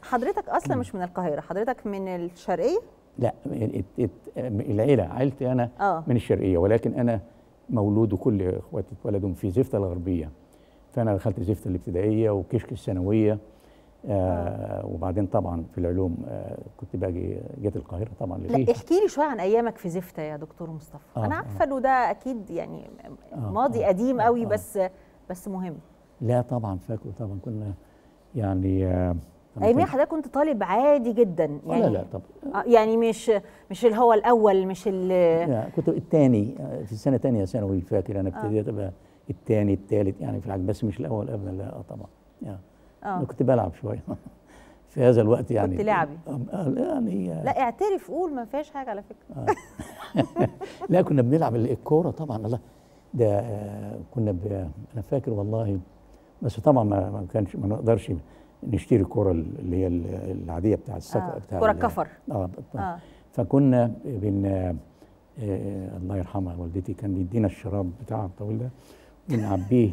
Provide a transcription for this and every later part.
حضرتك اصلا مش من القاهره حضرتك من الشرقيه لا ات- ات- العيله عيلتي انا اه من الشرقيه ولكن انا مولود وكل اخواتي اتولدوا في زفته الغربيه فانا دخلت زفته الابتدائيه وكشك الثانويه آه وبعدين طبعا في العلوم آه كنت باجي جيت القاهره طبعا لا ليه احكي لي شويه عن ايامك في زفته يا دكتور مصطفى آه، انا آه. عارفه انه ده اكيد يعني آه، ماضي آه، قديم آه، قوي آه. بس بس مهم لا طبعا فاكره طبعا كنا يعني آه طبعاً ايامها كنت- حضرتك كنت طالب عادي جدا يعني لا لا طب آه، يعني مش مش اللي هو الاول مش اللي لا كنت الثاني في السنه الثانيه ثانوي فاكر انا ابتديت ابقى الثاني الثالث يعني في العجب بس مش الاول ابدا لا اه طبعا يعني اه انا كنت بلعب شويه في هذا الوقت يعني كنت لاعبي. آه، آه، يعني آه، لا اعترف قول ما فيهاش حاجه على فكره لا كنا بنلعب الكوره طبعا الله ده آه، كنا ب... انا فاكر والله بس طبعا ما ما كانش ما نقدرش نشتري الكوره اللي هي ال- العاديه بتاع السكر آه، بتاع كرة ال- كفر. اه, آه. اه فكنا بن آه آه الله يرحمها والدتي كان بيدينا الشراب بتاعها الطويل ده ونعبيه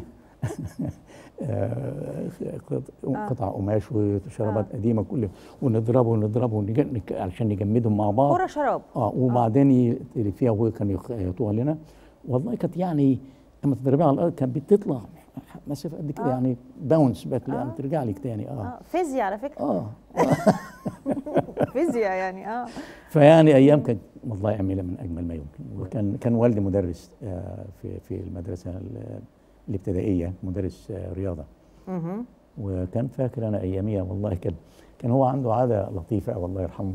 آه، قط- قطع قماش وشرابات آه. قديمه كل ونضربه ونضربه ونج- نك- علشان نجمدهم مع بعض كرة شراب اه وبعدين ي- فيها وهو كان يخ- يعطوها لنا والله كانت يعني لما تضربيها على الارض كانت بتطلع مسافه قد كده آه. يعني باونس باك يعني آه. ترجع لك تاني اه اه فيزياء على فكره اه فيزياء يعني اه فيعني ايام كانت والله جميله من اجمل ما يمكن وكان كان والدي مدرس آه في في المدرسه ال- الابتدائيه مدرس آه رياضه مهم. وكان فاكر انا اياميها والله كان كان هو عنده عاده لطيفه أوي الله يرحمه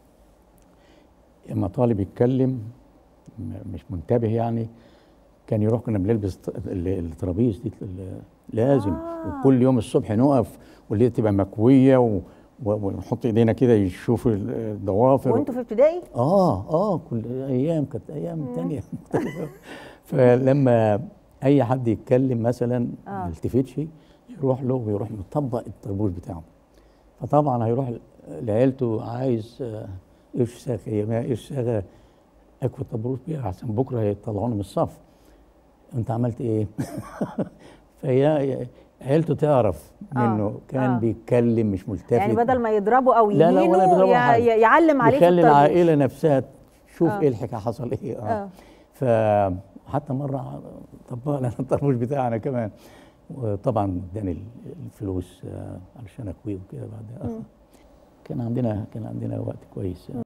اما طالب يتكلم م- مش منتبه يعني كان يروح كنا بنلبس ط- ال- الترابيز دي ال- لازم آه. وكل يوم الصبح نقف والليل تبقى مكويه و- و- ونحط ايدينا كده يشوفوا ال- الضوافر وانتوا في ابتدائي اه اه كل ايام كانت ايام تانية مختلفة فلما اي حد يتكلم مثلا آه. ما يلتفتش يروح له ويروح مطبق الطربوش بتاعه فطبعا هيروح لعيلته عايز آه، قرش ساغ ايامها قرش ساغ اكوي الطربوش بيها عشان بكره هيطلعوني من الصف انت عملت ايه؟ فهي عيلته تعرف آه، منه كان آه. بيتكلم مش ملتفت يعني بدل ما يضربوا او لا، لا، ولا يهينوا بيضربوا يع- حاجة. يعلم عليه في يخلي الطربوش. العائله نفسها تشوف آه. ايه الحكايه حصل ايه اه, اه فحتى مره طبق لنا الطربوش بتاعنا كمان وطبعا اداني الفلوس آه علشان اكويه وكده بعد آه. كان عندنا كان عندنا وقت كويس